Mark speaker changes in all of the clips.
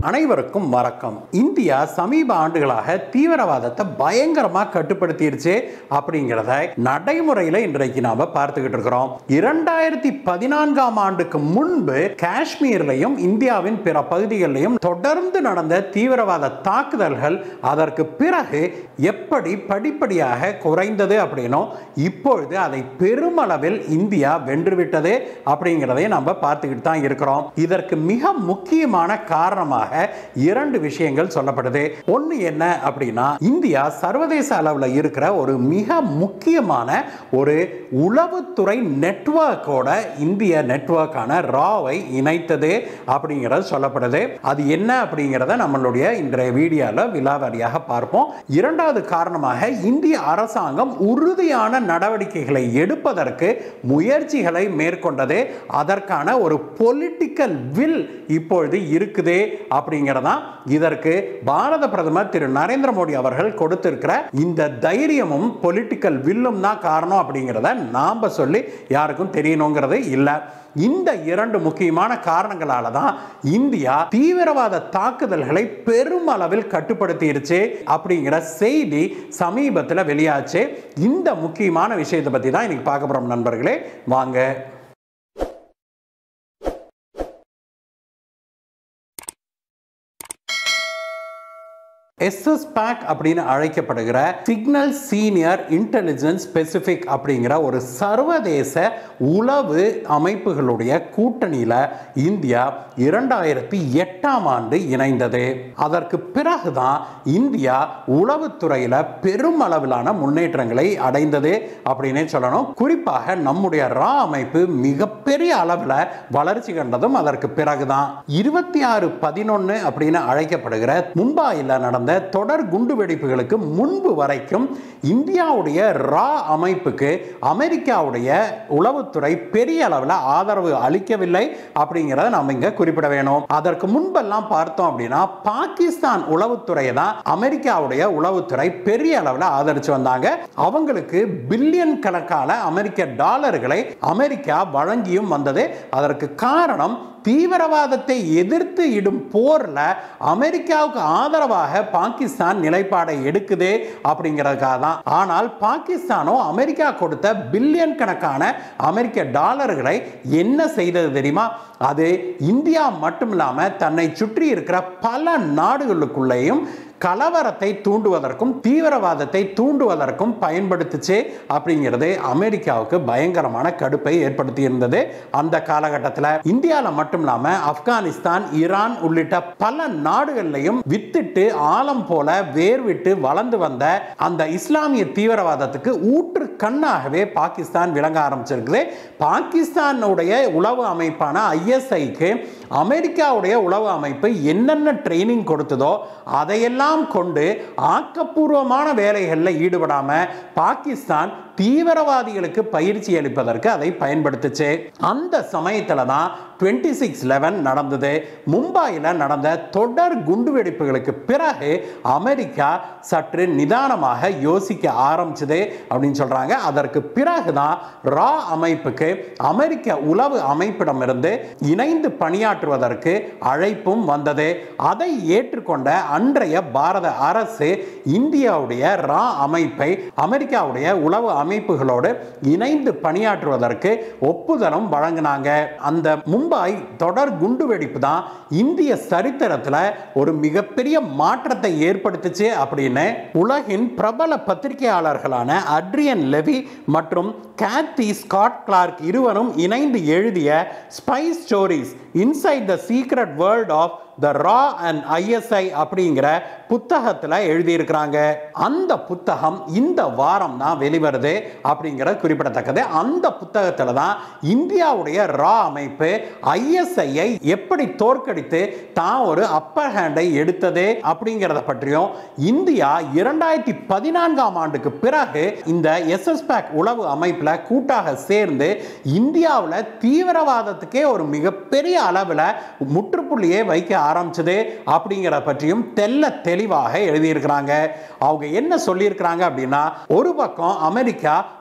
Speaker 1: அனைவருக்கும் வணக்கம் இந்தியா சமீப ஆண்டுகளாக தீவிரவாதத்தை பயங்கரமா கட்டுப்படுத்திருச்சு அப்படிங்கிறத நடைமுறையில இன்றைக்கு நாம பார்த்துக்கிட்டு இருக்கிறோம் இரண்டாயிரத்தி பதினான்காம் ஆண்டுக்கு முன்பு காஷ்மீர்லையும் இந்தியாவின் பிற பகுதிகளிலும் தொடர்ந்து நடந்த தீவிரவாத தாக்குதல்கள் அதற்கு பிறகு எப்படி படிப்படியாக குறைந்தது அப்படின்னும் இப்பொழுது அதை பெருமளவில் இந்தியா வென்றுவிட்டது அப்படிங்கிறதை நம்ம பார்த்துக்கிட்டு தான் இருக்கிறோம் இதற்கு மிக முக்கியமான காரணமாக இரண்டு விஷயங்கள் சொல்லப்படுது ஒன்று என்ன அப்படின்னா இந்தியா சர்வதேச அளவில் இருக்கிற ஒரு மிக முக்கியமான ஒரு உளவுத்துறை நெட்வொர்க்கோட இந்திய நெட்வொர்க்கான ராவை இணைத்தது அப்படிங்கிறது சொல்லப்படுது அது என்ன அப்படிங்கிறத நம்மளுடைய இன்றைய வீடியோவில் விலாவாரியாக பார்ப்போம் இரண்டாவது காரணமாக இந்திய அரசாங்கம் உறுதியான நடவடிக்கைகளை எடுப்பதற்கு முயற்சிகளை மேற்கொண்டது அதற்கான ஒரு பொலிட்டிக்கல் வில் இப்பொழுது இருக்குது அப்படிங்கிறதான் இதற்கு பாரத பிரதமர் திரு நரேந்திர மோடி அவர்கள் கொடுத்திருக்கிற இந்த தைரியமும் பொலிட்டிக்கல் வில்லும் தான் காரணம் அப்படிங்கிறத நாம சொல்லி யாருக்கும் தெரியணுங்கிறது இல்லை இந்த இரண்டு முக்கியமான காரணங்களால தான் இந்தியா தீவிரவாத தாக்குதல்களை பெருமளவில் கட்டுப்படுத்திருச்சு அப்படிங்கிற செய்தி சமீபத்தில் வெளியாச்சு இந்த முக்கியமான விஷயத்தை பற்றி தான் இன்னைக்கு பார்க்க போகிறோம் நண்பர்களே வாங்க எஸ்எஸ் பேக் அப்படின்னு அழைக்கப்படுகிற சிக்னல் சீனியர் இன்டெலிஜென்ஸ் ஸ்பெசிஃபிக் அப்படிங்கிற ஒரு சர்வதேச உளவு அமைப்புகளுடைய கூட்டணியில் இந்தியா இரண்டாயிரத்தி எட்டாம் ஆண்டு இணைந்தது அதற்கு பிறகுதான் இந்தியா உளவுத்துறையில் பெருமளவிலான முன்னேற்றங்களை அடைந்தது அப்படின்னே சொல்லணும் குறிப்பாக நம்முடைய ரா அமைப்பு மிகப்பெரிய அளவில் வளர்ச்சி கண்டதும் அதற்கு பிறகுதான் இருபத்தி ஆறு பதினொன்று அப்படின்னு அழைக்கப்படுகிற மும்பாயில் நடந்த தொடர் குண்டு வெடிப்புகளுக்கு முன்பு வரைக்கும் இந்தியாவுடைய ரா அமைப்புக்கு அமெரிக்காவுடைய உளவுத்துறை பெரிய அளவில் ஆதரவு அளிக்கவில்லை அப்படிங்கிறத நம்ம இங்க குறிப்பிட வேணும் அதற்கு முன்பெல்லாம் பார்த்தோம் அப்படின்னா பாகிஸ்தான் உளவுத்துறையை தான் அமெரிக்காவுடைய உளவுத்துறை பெரிய அளவில் ஆதரிச்சு வந்தாங்க அவங்களுக்கு பில்லியன் கணக்கான அமெரிக்க டாலர்களை அமெரிக்கா வழங்கியும் வந்தது அதற்கு காரணம் தீவிரவாதத்தை எதிர்த்து இடும் போர்ல அமெரிக்காவுக்கு ஆதரவாக பாகிஸ்தான் நிலைப்பாடை எடுக்குது அப்படிங்கிறதுக்காக தான் ஆனால் பாகிஸ்தானோ அமெரிக்கா கொடுத்த பில்லியன் கணக்கான அமெரிக்க டாலர்களை என்ன செய்தது தெரியுமா அது இந்தியா மட்டும் இல்லாமல் தன்னை சுற்றி இருக்கிற பல நாடுகளுக்குள்ளேயும் கலவரத்தை தூண்டுவதற்கும் தீவிரவாதத்தை தூண்டுவதற்கும் பயன்படுத்துச்சு அப்படிங்கிறது அமெரிக்காவுக்கு பயங்கரமான கடுப்பை ஏற்படுத்தி இருந்தது அந்த காலகட்டத்தில் இந்தியாவில் மட்டும் இல்லாமல் ஆப்கானிஸ்தான் ஈரான் உள்ளிட்ட பல நாடுகள்லையும் வித்துட்டு ஆழம் போல வேர்விட்டு வளர்ந்து வந்த அந்த இஸ்லாமிய தீவிரவாதத்துக்கு ஊற்று கண்ணாகவே பாகிஸ்தான் விளங்க ஆரம்பிச்சிருக்குது பாகிஸ்தானுடைய உளவு அமைப்பான ஐஎஸ்ஐக்கு அமெரிக்காவுடைய உளவு அமைப்பு என்னென்ன ட்ரைனிங் கொடுத்ததோ அதையெல்லாம் கொண்டு ஆக்கப்பூர்வமான வேலைகளில் ஈடுபடாம பாகிஸ்தான் தீவிரவாதிகளுக்கு பயிற்சி அளிப்பதற்கு அதை பயன்படுத்துச்சு அந்த சமயத்தில் தான் டுவெண்ட்டி சிக்ஸ் லெவன் நடந்தது மும்பாயில் நடந்த தொடர் குண்டுவெடிப்புகளுக்கு பிறகு அமெரிக்கா சற்று நிதானமாக யோசிக்க ஆரம்பிச்சது அப்படின்னு சொல்றாங்க அதற்கு பிறகுதான் ரா அமைப்புக்கு அமெரிக்க உளவு அமைப்பிடமிருந்து இணைந்து பணியாற்றுவதற்கு அழைப்பும் வந்தது அதை ஏற்றுக்கொண்ட அன்றைய பாரத அரசு இந்தியாவுடைய ரா அமைப்பை அமெரிக்காவுடைய உளவு அமைப்புகளோடு இணைந்து பணியாற்றுவதற்கு ஒப்புதலும் வழங்கினாங்க அந்த மும்பாய் தொடர் குண்டுவெடிப்பு தான் இந்திய சரித்திரத்தில் ஒரு மிகப்பெரிய மாற்றத்தை ஏற்படுத்துச்சு அப்படின்னு உலகின் பிரபல பத்திரிகையாளர்களான அட்ரியன் லெவி மற்றும் கேத்தி ஸ்காட் கிளார்க் இருவரும் இணைந்து எழுதிய spy stories inside the secret world of the ரா அண்ட் ஐஎஸ்ஐ அப்படிங்கிற புத்தகத்தில் எழுதியிருக்கிறாங்க அந்த புத்தகம் இந்த வாரம் தான் வெளிவருது அப்படிங்கிறது குறிப்பிடத்தக்கது அந்த புத்தகத்தில் தான் இந்தியாவுடைய ரா அமைப்பு ஐஎஸ்ஐயை எப்படி தோற்கடித்து தான் ஒரு அப்பர் ஹேண்டை எடுத்தது அப்படிங்கிறத பற்றியும் இந்தியா இரண்டாயிரத்தி பதினான்காம் ஆண்டுக்கு பிறகு இந்த எஸ்எஸ் பேக் உளவு அமைப்பில் கூட்டாக சேர்ந்து இந்தியாவில் தீவிரவாதத்துக்கே ஒரு மிகப்பெரிய அளவில் முற்றுப்புள்ளியே வைக்க ஆரம்பிச்சது அப்படிங்கிற பற்றியும் தெல்ல தெளிவாக எழுதியிருக்கிறாங்க அவங்க என்ன சொல்லியிருக்கிறாங்க அப்படின்னா ஒரு பக்கம் அமெரிக்கா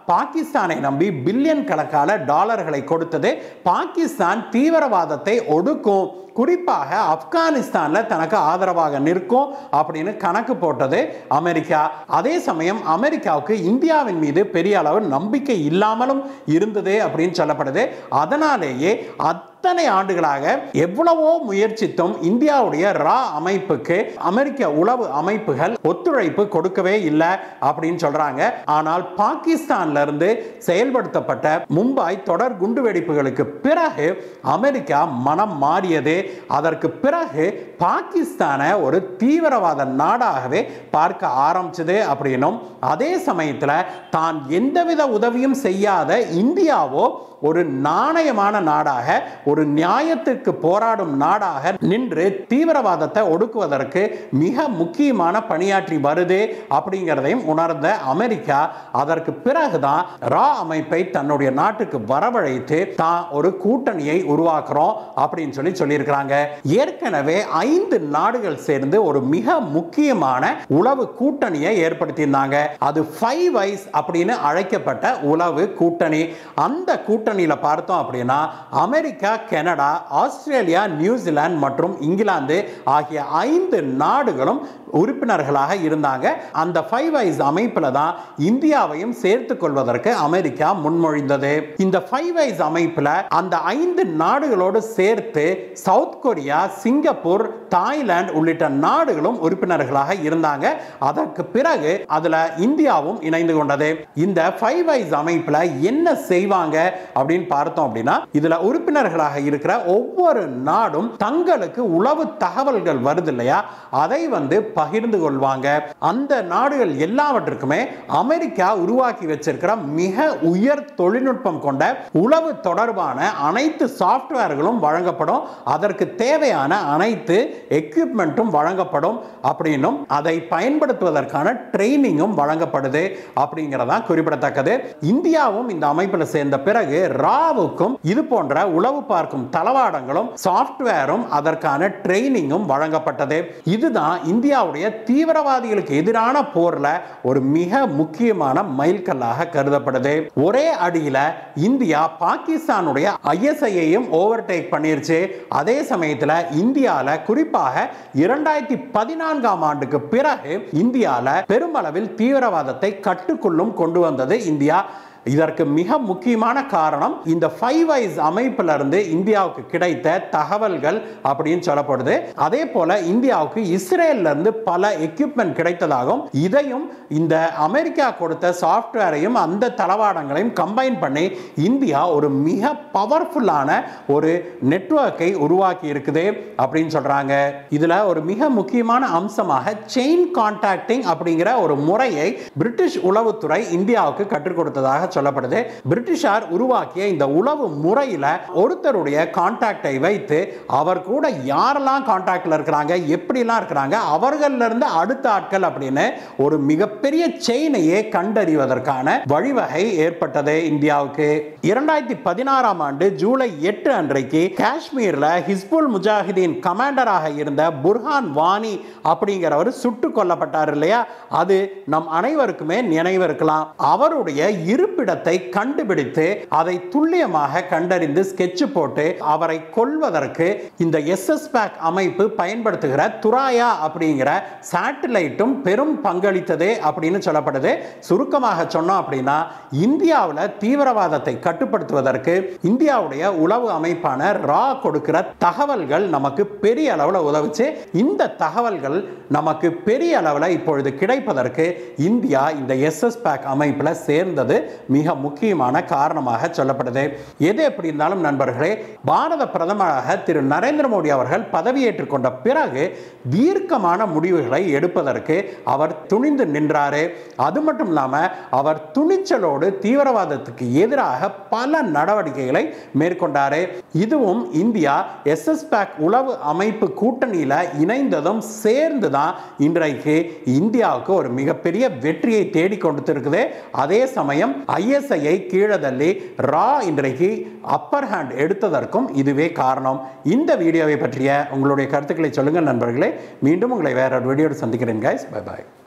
Speaker 1: பாகிஸ்தானை நம்பி பில்லியன் கணக்கான டாலர்களை கொடுத்தது பாகிஸ்தான் தீவிரவாதத்தை ஒடுக்கும் குறிப்பாக ஆப்கானிஸ்தான்ல தனக்கு ஆதரவாக நிற்கும் அப்படின்னு கணக்கு போட்டது அமெரிக்கா அதே சமயம் அமெரிக்காவுக்கு இந்தியாவின் மீது பெரிய அளவு நம்பிக்கை இல்லாமலும் இருந்தது அப்படின்னு சொல்லப்படுது அதனாலேயே அத்தனை ஆண்டுகளாக எவ்வளவோ முயற்சித்தும் இந்தியாவுடைய ரா அமைப்புக்கு அமெரிக்க உளவு அமைப்புகள் ஒத்துழைப்பு கொடுக்கவே இல்லை அப்படின்னு சொல்றாங்க ஆனால் பாகிஸ்தான்ல இருந்து செயல்படுத்தப்பட்ட மும்பாய் தொடர் குண்டுவெடிப்புகளுக்கு பிறகு அமெரிக்கா மனம் மாறியது அதற்கு பிறகு பாகிஸ்தானை ஒரு தீவிரவாத நாடாகவே பார்க்க ஆரம்பிச்சது அப்படின்னும் அதே சமயத்தில் தான் எந்தவித உதவியும் செய்யாத இந்தியாவோ ஒரு நாணயமான நாடாக ஒரு நியாயத்திற்கு போராடும் நாடாக நின்று தீவிரவாதத்தை ஒடுக்குவதற்கு மிக முக்கியமான பணியாற்றி வருது அப்படிங்கிறதையும் உணர்ந்த அமெரிக்கா அதற்கு பிறகுதான் ரா அமைப்பை தன்னுடைய நாட்டுக்கு வரவழைத்து தான் ஒரு கூட்டணியை உருவாக்குறோம் அப்படின்னு சொல்லி சொல்லியிருக்கிறாங்க ஏற்கனவே ஐந்து நாடுகள் சேர்ந்து ஒரு மிக முக்கியமான உளவு கூட்டணியை ஏற்படுத்தியிருந்தாங்க அது ஃபைவ் ஐஸ் அப்படின்னு அழைக்கப்பட்ட உளவு கூட்டணி அந்த கூட்டணியில் பார்த்தோம் அப்படின்னா அமெரிக்கா கனடா ஆஸ்திரேலியா நியூசிலாந்து மற்றும் இங்கிலாந்து ஆகிய ஐந்து நாடுகளும் உறுப்பினர்களாக இருந்தாங்க அந்த ஃபைவ் ஐஸ் அமைப்பில் தான் இந்தியாவையும் சேர்த்துக் கொள்வதற்கு அமெரிக்கா முன்மொழிந்தது இந்த ஃபைவ் ஐஸ் அமைப்பில் அந்த ஐந்து நாடுகளோடு சேர்த்து சவுத் கொரியா சிங்கப்பூர் தாய்லாந்து உள்ளிட்ட நாடுகளும் உறுப்பினர்களாக இருந்தாங்க அதற்கு பிறகு அதுல இந்தியாவும் இணைந்து கொண்டது இந்த ஃபைவ் ஐஸ் அமைப்புல என்ன செய்வாங்க அப்படின்னு பார்த்தோம் அப்படின்னா இதுல உறுப்பினர்களாக இருக்கிற ஒவ்வொரு நாடும் தங்களுக்கு உளவு தகவல்கள் வருது இல்லையா அதை வந்து பகிர்ந்து கொள்வாங்க அந்த நாடுகள் எல்லாவற்றுக்குமே அமெரிக்கா உருவாக்கி வச்சிருக்கிற மிக உயர் தொழில்நுட்பம் கொண்ட உளவு தொடர்பான அனைத்து சாஃப்ட்வேர்களும் வழங்கப்படும் அதற்கு தேவையான அனைத்து எக்யூப்மெண்ட்டும் வழங்கப்படும் அப்படின்னும் அதை பயன்படுத்துவதற்கான ட்ரைனிங்கும் வழங்கப்படுது அப்படிங்கிறதா குறிப்பிடத்தக்கது இந்தியாவும் இந்த அமைப்பில் சேர்ந்த பிறகு ராவுக்கும் இது போன்ற உளவு பார்க்கும் தளவாடங்களும் சாஃப்ட்வேரும் அதற்கான ட்ரைனிங்கும் வழங்கப்பட்டது இதுதான் இந்தியாவுடைய தீவிரவாதிகளுக்கு எதிரான போர்ல ஒரு மிக முக்கியமான மைல்கல்லாக கருதப்படுது ஒரே அடியில இந்தியா பாகிஸ்தானுடைய ஐஎஸ்ஐயையும் ஓவர்டேக் பண்ணிருச்சு அதே சமயத்தில் இந்தியால குறிப்பாக இரண்டாயிரத்தி பதினான்காம் ஆண்டுக்கு பிறகு இந்தியால பெருமளவில் தீவிரவாதத்தை கட்டுக்குள்ளும் கொண்டு வந்தது இந்தியா இதற்கு மிக முக்கியமான காரணம் இந்த ஃபைவ் ஐஸ் அமைப்புல இருந்து இந்தியாவுக்கு கிடைத்த தகவல்கள் அப்படின்னு சொல்லப்படுது அதே போல இந்தியாவுக்கு இஸ்ரேல்ல இருந்து பல எக்யூப்மெண்ட் கிடைத்ததாகவும் இதையும் இந்த அமெரிக்கா கொடுத்த சாஃப்ட்வேரையும் அந்த தளவாடங்களையும் கம்பைன் பண்ணி இந்தியா ஒரு மிக பவர்ஃபுல்லான ஒரு நெட்வொர்க்கை உருவாக்கி இருக்குது அப்படின்னு சொல்றாங்க இதுல ஒரு மிக முக்கியமான அம்சமாக செயின் கான்டாக்டிங் அப்படிங்கிற ஒரு முறையை பிரிட்டிஷ் உளவுத்துறை இந்தியாவுக்கு கற்றுக் கொடுத்ததாக சொல்லப்படுது பிரிட்டிஷார் உருவாக்கிய இந்த உளவு முறையில் ஒருத்தருடைய கான்டாக்டை வைத்து அவர் கூட யாரெல்லாம் கான்டாக்ட்ல இருக்கிறாங்க எப்படிலாம் இருக்கிறாங்க அவர்கள்ல இருந்து அடுத்த ஆட்கள் அப்படின்னு ஒரு மிகப்பெரிய செயினையே கண்டறிவதற்கான வழிவகை ஏற்பட்டது இந்தியாவுக்கு இரண்டாயிரத்தி பதினாறாம் ஆண்டு ஜூலை எட்டு அன்றைக்கு காஷ்மீர்ல ஹிஸ்புல் முஜாஹிதீன் கமாண்டராக இருந்த புர்ஹான் வானி அப்படிங்கிறவர் சுட்டு கொல்லப்பட்டார் இல்லையா அது நம் அனைவருக்குமே நினைவிருக்கலாம் அவருடைய இருப்பிடத்தை கண்டுபிடித்து அதை துல்லியமாக கண்டறிந்து ஸ்கெட்ச் போட்டு அவரை கொல்வதற்கு இந்த எஸ்எஸ் பேக் அமைப்பு பயன்படுத்துகிற துராயா அப்படிங்கிற சேட்டலைட்டும் பெரும் பங்களித்தது அப்படின்னு சொல்லப்படுது சுருக்கமாக சொன்னோம் அப்படின்னா இந்தியாவில் தீவிரவாதத்தை கட்டுப்படுத்துவதற்கு இந்தியாவுடைய உளவு அமைப்பான ரா கொடுக்கிற தகவல்கள் நமக்கு பெரிய அளவில் உதவுச்சு இந்த தகவல்கள் நமக்கு பெரிய அளவில் இப்பொழுது கிடைப்பதற்கு இந்தியா இந்த எஸ்எஸ் பேக் அமைப்பில் சேர்ந்தது மிக முக்கியமான காரணமாக சொல்லப்படுது எது எப்படி இருந்தாலும் நண்பர்களே பாரத பிரதமராக திரு நரேந்திர மோடி அவர்கள் பதவியேற்றுக் கொண்ட பிறகு தீர்க்கமான முடிவுகளை எடுப்பதற்கு அவர் துணிந்து நின்றாரு அது மட்டும் இல்லாமல் அவர் துணிச்சலோடு தீவிரவாதத்துக்கு எதிராக பல நடவடிக்கைகளை மேற்கொண்டாரு இதுவும் இந்தியா எஸ்எஸ் பேக் உளவு அமைப்பு கூட்டணியில் இணைந்ததும் சேர்ந்து தான் இன்றைக்கு இந்தியாவுக்கு ஒரு மிகப்பெரிய வெற்றியை தேடி கொடுத்திருக்குது அதே சமயம் ஐஎஸ்ஐயை கீழே தள்ளி ரா இன்றைக்கு அப்பர் ஹேண்ட் எடுத்ததற்கும் இதுவே காரணம் இந்த வீடியோவை பற்றிய உங்களுடைய கருத்துக்களை சொல்லுங்கள் நண்பர்களே மீண்டும் உங்களை வேற ஒரு வீடியோடு சந்திக்கிறேன் கைஸ் பை பாய்